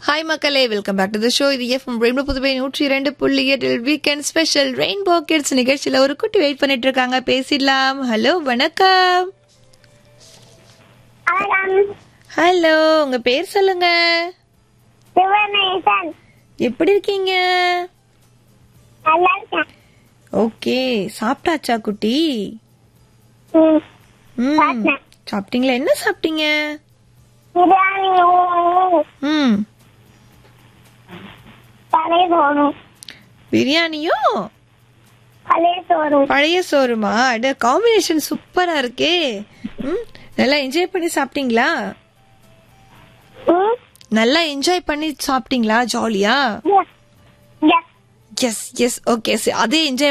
Hi மக்களே welcome back to the show இது FM rainbow Puduvai நூற்றி இரண்டு புள்ளி எட்டில் வீக்கெண்ட் ஸ்பெஷல் ரெயின்போ கிட்ஸ் நிகழ்ச்சியில் ஒரு குட்டி வெயிட் பண்ணிட்டு இருக்காங்க பேசிடலாம் ஹலோ வணக்கம் வணக்கம் ஹலோ உங்க பேர் சொல்லுங்க சிவநேசன் எப்படி இருக்கீங்க நல்லா இருக்கேன் ஓகே சாப்பிட்டாச்சா குட்டி ம். ம் சாப்பிட்டேன். சாப்பிட்டீங்களா என்ன சாப்பிட்டீங்க பிரியாணி ம் பழைய சோறும் பிரியாணியும் பழைய சோறும் பழைய சோறுமா அட காம்பினேஷன் சூப்பரா இருக்கே ம் நல்லா என்ஜாய் பண்ணி சாப்பிட்டீங்களா ம். நல்லா என்ஜாய் பண்ணி சாப்பிட்டீங்களா ஜாலியா Yes. Yes. Yes yes okay அதே என்ஜாய்